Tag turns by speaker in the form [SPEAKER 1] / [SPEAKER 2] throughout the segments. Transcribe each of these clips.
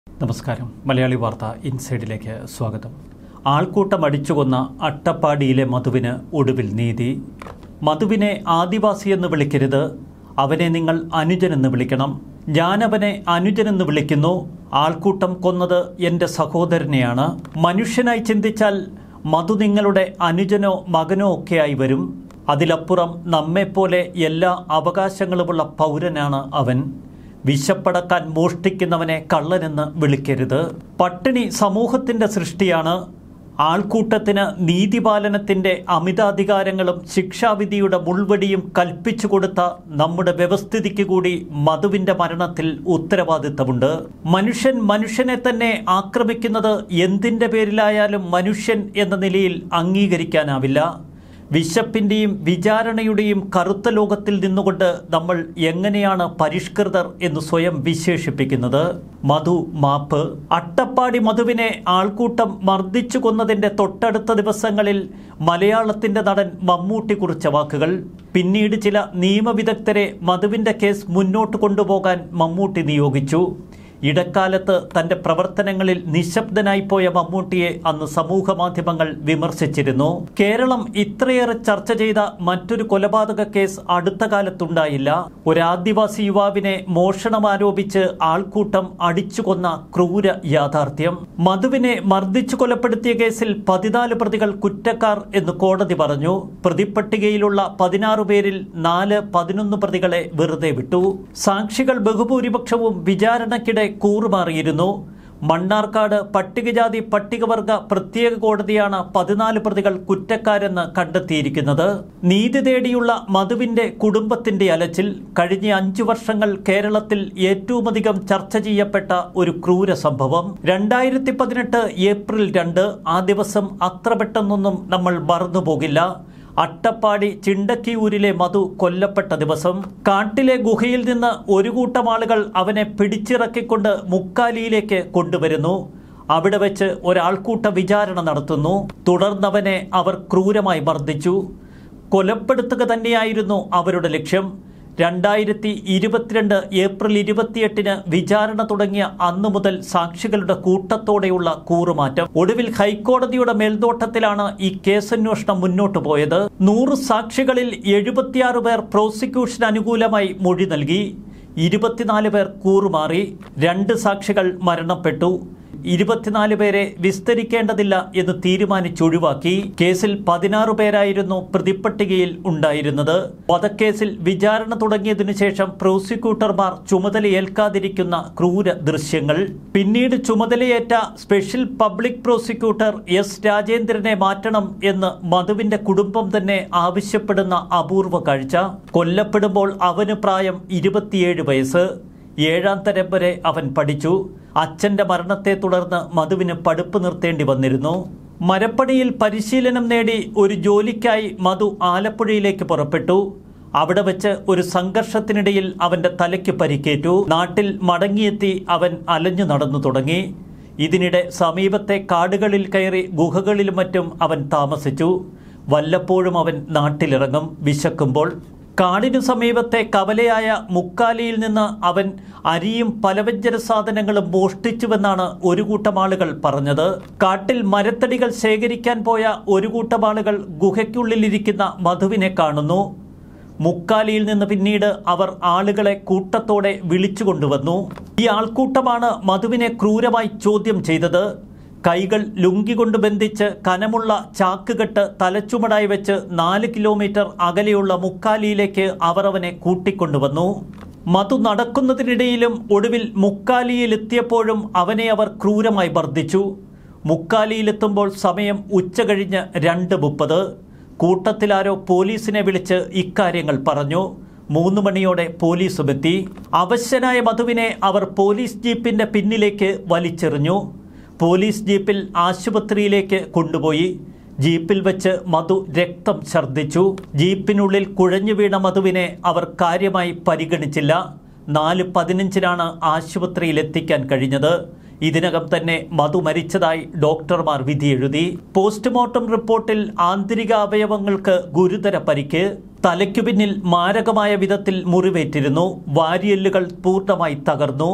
[SPEAKER 1] നമസ്കാരം മലയാളി വാർത്ത ഇൻസൈഡിലേക്ക് സ്വാഗതം ആൾക്കൂട്ടം അടിച്ചുകൊന്ന അട്ടപ്പാടിയിലെ മധുവിന് ഒടുവിൽ നീതി മധുവിനെ ആദിവാസിയെന്ന് വിളിക്കരുത് അവനെ നിങ്ങൾ അനുജനെന്ന് വിളിക്കണം ഞാനവനെ അനുജനെന്ന് വിളിക്കുന്നു ആൾക്കൂട്ടം കൊന്നത് എൻ്റെ സഹോദരനെയാണ് മനുഷ്യനായി ചിന്തിച്ചാൽ മധു നിങ്ങളുടെ അനുജനോ മകനോ ഒക്കെയായി വരും അതിലപ്പുറം നമ്മെപ്പോലെ എല്ലാ അവകാശങ്ങളുമുള്ള പൗരനാണ് അവൻ വിശപ്പടക്കാൻ മോഷ്ടിക്കുന്നവനെ കള്ളനെന്ന് വിളിക്കരുത് പട്ടിണി സമൂഹത്തിന്റെ സൃഷ്ടിയാണ് ആൾക്കൂട്ടത്തിന് നീതിപാലനത്തിന്റെ അമിതാധികാരങ്ങളും ശിക്ഷാവിധിയുടെ മുൾവടിയും കൽപ്പിച്ചു കൊടുത്ത നമ്മുടെ വ്യവസ്ഥിതിക്ക് കൂടി മധുവിന്റെ മരണത്തിൽ ഉത്തരവാദിത്തമുണ്ട് മനുഷ്യൻ മനുഷ്യനെ തന്നെ ആക്രമിക്കുന്നത് എന്തിന്റെ പേരിലായാലും മനുഷ്യൻ എന്ന നിലയിൽ അംഗീകരിക്കാനാവില്ല വിശപ്പിൻ്റെയും വിചാരണയുടെയും കറുത്ത ലോകത്തിൽ നിന്നുകൊണ്ട് നമ്മൾ എങ്ങനെയാണ് പരിഷ്കൃതർ എന്ന് സ്വയം വിശേഷിപ്പിക്കുന്നത് മധു മാപ്പ് അട്ടപ്പാടി മധുവിനെ ആൾക്കൂട്ടം മർദ്ദിച്ചു കൊന്നതിന്റെ തൊട്ടടുത്ത ദിവസങ്ങളിൽ മലയാളത്തിന്റെ നടൻ മമ്മൂട്ടി കുറിച്ച വാക്കുകൾ പിന്നീട് ചില നിയമവിദഗ്ധരെ മധുവിന്റെ കേസ് മുന്നോട്ട് കൊണ്ടുപോകാൻ മമ്മൂട്ടി നിയോഗിച്ചു ഇടക്കാലത്ത് തന്റെ പ്രവർത്തനങ്ങളിൽ നിശബ്ദനായി പോയ മമ്മൂട്ടിയെ അന്ന് സമൂഹ മാധ്യമങ്ങൾ വിമർശിച്ചിരുന്നു കേരളം ഇത്രയേറെ ചർച്ച ചെയ്ത മറ്റൊരു കൊലപാതക കേസ് അടുത്ത കാലത്തുണ്ടായില്ല ഒരു ആദിവാസി യുവാവിനെ മോഷണം ആരോപിച്ച് ആൾക്കൂട്ടം അടിച്ചു കൊന്ന ക്രൂര യാഥാർത്ഥ്യം മധുവിനെ മർദ്ദിച്ചു കൊലപ്പെടുത്തിയ കേസിൽ പതിനാല് പ്രതികൾ കുറ്റക്കാർ എന്ന് കോടതി പറഞ്ഞു പ്രതിപ്പട്ടികയിലുള്ള പതിനാറ് പേരിൽ നാല് പതിനൊന്ന് പ്രതികളെ വെറുതെ വിട്ടു സാക്ഷികൾ ബഹുഭൂരിപക്ഷവും വിചാരണയ്ക്കിടെ കൂറുമാറിയിരുന്നു മണ്ണാർക്കാട് പട്ടികജാതി പട്ടികവർഗ പ്രത്യേക കോടതിയാണ് പതിനാല് പ്രതികൾ കുറ്റക്കാരെന്ന് കണ്ടെത്തിയിരിക്കുന്നത് നീതി തേടിയുള്ള മധുവിന്റെ കുടുംബത്തിന്റെ അലച്ചിൽ കഴിഞ്ഞ അഞ്ചു വർഷങ്ങൾ കേരളത്തിൽ ഏറ്റവുമധികം ചർച്ച ചെയ്യപ്പെട്ട ഒരു ക്രൂര സംഭവം രണ്ടായിരത്തി പതിനെട്ട് ഏപ്രിൽ രണ്ട് ആ ദിവസം അത്ര പെട്ടെന്നൊന്നും നമ്മൾ മറന്നുപോകില്ല അട്ടപ്പാടി ചിണ്ടക്കിയൂരിലെ മധു കൊല്ലപ്പെട്ട ദിവസം കാട്ടിലെ ഗുഹയിൽ നിന്ന് ഒരു കൂട്ടം ആളുകൾ അവനെ പിടിച്ചിറക്കിക്കൊണ്ട് മുക്കാലിയിലേക്ക് കൊണ്ടുവരുന്നു അവിടെ വെച്ച് ഒരാൾക്കൂട്ട വിചാരണ നടത്തുന്നു തുടർന്നവനെ അവർ ക്രൂരമായി മർദ്ദിച്ചു കൊലപ്പെടുത്തുക തന്നെയായിരുന്നു അവരുടെ ലക്ഷ്യം രണ്ടായിരത്തി ഇരുപത്തിരണ്ട് ഏപ്രിൽ ഇരുപത്തിയെട്ടിന് വിചാരണ തുടങ്ങിയ അന്നു മുതൽ സാക്ഷികളുടെ കൂട്ടത്തോടെയുള്ള കൂറുമാറ്റം ഒടുവിൽ ഹൈക്കോടതിയുടെ മേൽനോട്ടത്തിലാണ് ഈ കേസന്വേഷണം മുന്നോട്ടു പോയത് നൂറ് സാക്ഷികളിൽ എഴുപത്തിയാറ് പേർ പ്രോസിക്യൂഷൻ അനുകൂലമായി മൊഴി നൽകി ഇരുപത്തിനാല് പേർ കൂറുമാറി രണ്ട് സാക്ഷികൾ മരണപ്പെട്ടു ഇരുപത്തിനാല് പേരെ വിസ്തരിക്കേണ്ടതില്ല എന്ന് തീരുമാനിച്ചൊഴിവാക്കി കേസിൽ പതിനാറ് പേരായിരുന്നു പ്രതിപ്പട്ടികയിൽ ഉണ്ടായിരുന്നത് വധക്കേസിൽ വിചാരണ തുടങ്ങിയതിനു ശേഷം പ്രോസിക്യൂട്ടർമാർ ചുമതലയേൽക്കാതിരിക്കുന്ന ക്രൂര ദൃശ്യങ്ങൾ പിന്നീട് ചുമതലയേറ്റ സ്പെഷ്യൽ പബ്ലിക് പ്രോസിക്യൂട്ടർ എസ് രാജേന്ദ്രനെ മാറ്റണം എന്ന് മധുവിന്റെ കുടുംബം തന്നെ ആവശ്യപ്പെടുന്ന അപൂർവ കാഴ്ച കൊല്ലപ്പെടുമ്പോൾ അവന് പ്രായം ഇരുപത്തിയേഴ് വയസ്സ് ഏഴാം തരം വരെ അവൻ പഠിച്ചു അച്ഛന്റെ മരണത്തെ തുടർന്ന് മധുവിന് പഠിപ്പ് നിർത്തേണ്ടി വന്നിരുന്നു മരപ്പണിയിൽ പരിശീലനം നേടി ഒരു ജോലിക്കായി മധു ആലപ്പുഴയിലേക്ക് പുറപ്പെട്ടു അവിടെ വെച്ച് ഒരു സംഘർഷത്തിനിടയിൽ അവന്റെ തലയ്ക്ക് പരിക്കേറ്റു നാട്ടിൽ മടങ്ങിയെത്തി അവൻ അലഞ്ഞു നടന്നു തുടങ്ങി ഇതിനിടെ സമീപത്തെ കാടുകളിൽ കയറി ഗുഹകളിലും മറ്റും അവൻ താമസിച്ചു വല്ലപ്പോഴും അവൻ നാട്ടിലിറങ്ങും വിശക്കുമ്പോൾ കാടിനു സമീപത്തെ കവലയായ മുക്കാലിയിൽ നിന്ന് അവൻ അരിയും പലവ്യഞ്ജന സാധനങ്ങളും മോഷ്ടിച്ചുവെന്നാണ് ഒരു കൂട്ടം ആളുകൾ പറഞ്ഞത് കാട്ടിൽ മരത്തടികൾ ശേഖരിക്കാൻ പോയ ഒരു കൂട്ടം ആളുകൾ ഗുഹയ്ക്കുള്ളിലിരിക്കുന്ന മധുവിനെ കാണുന്നു മുക്കാലിയിൽ നിന്ന് പിന്നീട് അവർ ആളുകളെ കൂട്ടത്തോടെ വിളിച്ചു കൊണ്ടുവന്നു ഈ ആൾക്കൂട്ടമാണ് മധുവിനെ ക്രൂരമായി ചോദ്യം ചെയ്തത് കൈകൾ ലുങ്കി കൊണ്ട് ബന്ധിച്ച് കനമുള്ള ചാക്കുകെട്ട് തലച്ചുമടായി വെച്ച് നാല് കിലോമീറ്റർ അകലെയുള്ള മുക്കാലിയിലേക്ക് അവർ അവനെ കൂട്ടിക്കൊണ്ടുവന്നു മധു നടക്കുന്നതിനിടയിലും ഒടുവിൽ മുക്കാലിയിലെത്തിയപ്പോഴും അവനെ അവർ ക്രൂരമായി മർദ്ദിച്ചു മുക്കാലിയിലെത്തുമ്പോൾ സമയം ഉച്ച കഴിഞ്ഞ് രണ്ട് മുപ്പത് കൂട്ടത്തിലാരോ പോലീസിനെ വിളിച്ച് ഇക്കാര്യങ്ങൾ പറഞ്ഞു മൂന്ന് മണിയോടെ പോലീസും എത്തി അവശനായ മധുവിനെ അവർ പോലീസ് ജീപ്പിന്റെ പിന്നിലേക്ക് വലിച്ചെറിഞ്ഞു പോലീസ് ജീപ്പിൽ ആശുപത്രിയിലേക്ക് കൊണ്ടുപോയി ജീപ്പിൽ വെച്ച് മധു രക്തം ഛർദ്ദിച്ചു ജീപ്പിനുള്ളിൽ കുഴഞ്ഞു വീണ മധുവിനെ അവർ കാര്യമായി പരിഗണിച്ചില്ല നാല് പതിനഞ്ചിനാണ് ആശുപത്രിയിൽ എത്തിക്കാൻ കഴിഞ്ഞത് ഇതിനകം തന്നെ മധു മരിച്ചതായി ഡോക്ടർമാർ വിധിയെഴുതി പോസ്റ്റ്മോർട്ടം റിപ്പോർട്ടിൽ ആന്തരിക അവയവങ്ങൾക്ക് ഗുരുതര പരിക്ക് തലയ്ക്കു പിന്നിൽ മാരകമായ വിധത്തിൽ മുറിവേറ്റിരുന്നു വാരിയെല്ലുകൾ പൂർണ്ണമായി തകർന്നു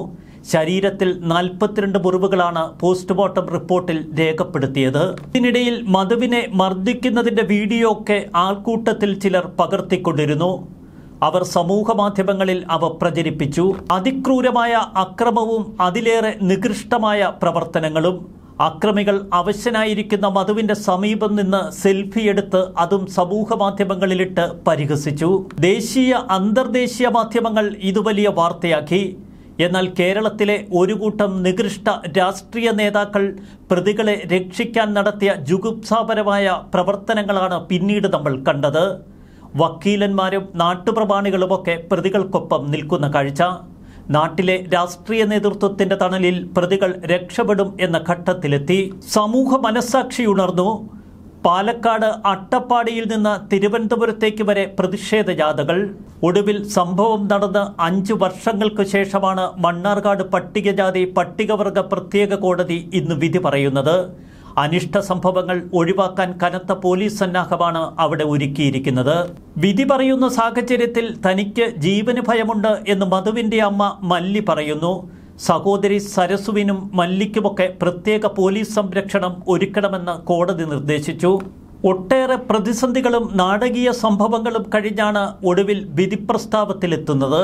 [SPEAKER 1] ശരീരത്തിൽ നാൽപ്പത്തിരണ്ട് മുറിവുകളാണ് പോസ്റ്റ്മോർട്ടം റിപ്പോർട്ടിൽ രേഖപ്പെടുത്തിയത് ഇതിനിടയിൽ മധുവിനെ മർദ്ദിക്കുന്നതിന്റെ വീഡിയോ ഒക്കെ ആൾക്കൂട്ടത്തിൽ ചിലർ പകർത്തിക്കൊണ്ടിരുന്നു അവർ സമൂഹ മാധ്യമങ്ങളിൽ അവ പ്രചരിപ്പിച്ചു അതിക്രൂരമായ അക്രമവും അതിലേറെ നികൃഷ്ടമായ പ്രവർത്തനങ്ങളും അക്രമികൾ അവശനായിരിക്കുന്ന മധുവിന്റെ സമീപം നിന്ന് സെൽഫി എടുത്ത് അതും സമൂഹ മാധ്യമങ്ങളിലിട്ട് പരിഹസിച്ചു ദേശീയ അന്തർദേശീയ മാധ്യമങ്ങൾ ഇത് വലിയ വാർത്തയാക്കി എന്നാൽ കേരളത്തിലെ ഒരു കൂട്ടം നികൃഷ്ട രാഷ്ട്രീയ നേതാക്കൾ പ്രതികളെ രക്ഷിക്കാൻ നടത്തിയ ജുഗുപ്സാപരമായ പ്രവർത്തനങ്ങളാണ് പിന്നീട് നമ്മൾ കണ്ടത് വക്കീലന്മാരും നാട്ടുപ്രമാണികളുമൊക്കെ പ്രതികൾക്കൊപ്പം നിൽക്കുന്ന കാഴ്ച നാട്ടിലെ രാഷ്ട്രീയ നേതൃത്വത്തിന്റെ തണലിൽ പ്രതികൾ രക്ഷപ്പെടും എന്ന ഘട്ടത്തിലെത്തി സമൂഹ മനസാക്ഷി ഉണർന്നു പാലക്കാട് അട്ടപ്പാടിയിൽ നിന്ന് തിരുവനന്തപുരത്തേക്ക് വരെ പ്രതിഷേധ ജാഥകൾ ഒടുവിൽ സംഭവം നടന്ന് അഞ്ചു വർഷങ്ങൾക്ക് ശേഷമാണ് മണ്ണാർക്കാട് പട്ടികജാതി പട്ടികവർഗ പ്രത്യേക കോടതി ഇന്ന് വിധി പറയുന്നത് അനിഷ്ട സംഭവങ്ങൾ ഒഴിവാക്കാൻ കനത്ത പോലീസ് സന്നാഹമാണ് അവിടെ ഒരുക്കിയിരിക്കുന്നത് വിധി പറയുന്ന സാഹചര്യത്തിൽ തനിക്ക് ജീവന് ഭയമുണ്ട് എന്ന് മധുവിന്റെ അമ്മ മല്ലി പറയുന്നു സഹോദരി സരസുവിനും മല്ലിക്കുമൊക്കെ പ്രത്യേക പോലീസ് സംരക്ഷണം ഒരുക്കണമെന്ന് കോടതി നിർദ്ദേശിച്ചു ഒട്ടേറെ പ്രതിസന്ധികളും നാടകീയ സംഭവങ്ങളും കഴിഞ്ഞാണ് ഒടുവിൽ വിധിപ്രസ്താവത്തിലെത്തുന്നത്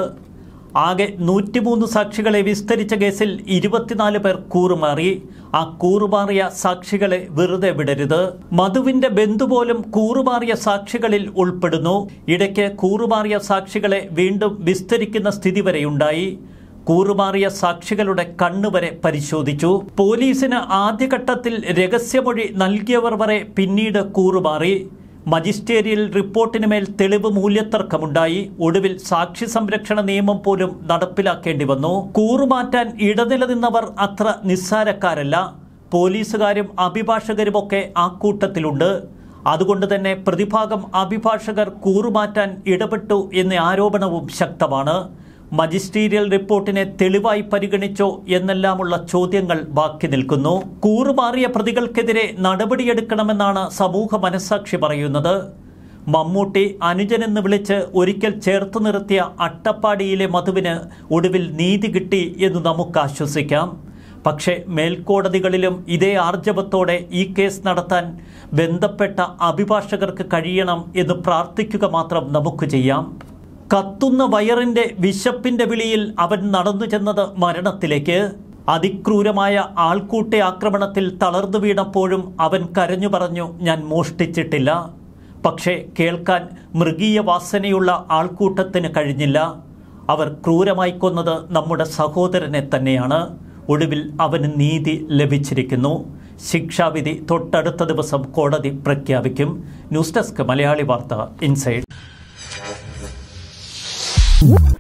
[SPEAKER 1] ആകെ നൂറ്റിമൂന്ന് സാക്ഷികളെ വിസ്തരിച്ച കേസിൽ ഇരുപത്തിനാല് പേർ കൂറുമാറി ആ കൂറുമാറിയ സാക്ഷികളെ വെറുതെ വിടരുത് മധുവിന്റെ ബന്ധു പോലും കൂറുമാറിയ സാക്ഷികളിൽ ഉൾപ്പെടുന്നു ഇടയ്ക്ക് കൂറുമാറിയ സാക്ഷികളെ വീണ്ടും വിസ്തരിക്കുന്ന സ്ഥിതി വരെയുണ്ടായി കൂറുമാറിയ സാക്ഷികളുടെ കണ്ണുവരെ പരിശോധിച്ചു പോലീസിന് ആദ്യഘട്ടത്തിൽ രഹസ്യമൊഴി നൽകിയവർ വരെ പിന്നീട് കൂറുമാറി മജിസ്റ്റേറിയൽ റിപ്പോർട്ടിന് മേൽ തെളിവ് മൂല്യത്തർക്കമുണ്ടായി ഒടുവിൽ സാക്ഷി സംരക്ഷണ നിയമം പോലും നടപ്പിലാക്കേണ്ടി വന്നു കൂറുമാറ്റാൻ ഇടനിലനിന്നവർ അത്ര നിസ്സാരക്കാരല്ല പോലീസുകാരും അഭിഭാഷകരുമൊക്കെ ആ കൂട്ടത്തിലുണ്ട് അതുകൊണ്ട് തന്നെ പ്രതിഭാഗം അഭിഭാഷകർ കൂറുമാറ്റാൻ ഇടപെട്ടു എന്ന ആരോപണവും ശക്തമാണ് മജിസ്റ്റീരിയൽ റിപ്പോർട്ടിനെ തെളിവായി പരിഗണിച്ചോ എന്നെല്ലാമുള്ള ചോദ്യങ്ങൾ ബാക്കി നിൽക്കുന്നു കൂറുമാറിയ പ്രതികൾക്കെതിരെ നടപടിയെടുക്കണമെന്നാണ് സമൂഹ മനസാക്ഷി പറയുന്നത് മമ്മൂട്ടി അനുജനെന്ന് വിളിച്ച് ഒരിക്കൽ ചേർത്ത് നിർത്തിയ അട്ടപ്പാടിയിലെ മധുവിന് ഒടുവിൽ നീതി കിട്ടി എന്ന് നമുക്ക് ആശ്വസിക്കാം പക്ഷേ മേൽക്കോടതികളിലും ഇതേ ആർജവത്തോടെ ഈ കേസ് നടത്താൻ ബന്ധപ്പെട്ട അഭിഭാഷകർക്ക് കഴിയണം എന്ന് പ്രാർത്ഥിക്കുക മാത്രം നമുക്ക് ചെയ്യാം കത്തുന്ന വയറിന്റെ വിശപ്പിന്റെ വിളിയിൽ അവൻ നടന്നു ചെന്നത് മരണത്തിലേക്ക് അതിക്രൂരമായ ആൾക്കൂട്ട ആക്രമണത്തിൽ തളർന്നു വീണപ്പോഴും അവൻ കരഞ്ഞു പറഞ്ഞു ഞാൻ മോഷ്ടിച്ചിട്ടില്ല പക്ഷേ കേൾക്കാൻ മൃഗീയ വാസനയുള്ള ആൾക്കൂട്ടത്തിന് കഴിഞ്ഞില്ല അവർ ക്രൂരമായി കൊന്നത് നമ്മുടെ സഹോദരനെ തന്നെയാണ് ഒടുവിൽ അവന് നീതി ലഭിച്ചിരിക്കുന്നു ശിക്ഷാവിധി തൊട്ടടുത്ത ദിവസം കോടതി പ്രഖ്യാപിക്കും ന്യൂസ് ഡെസ്ക് മലയാളി വാർത്ത ഇൻസൈഡ്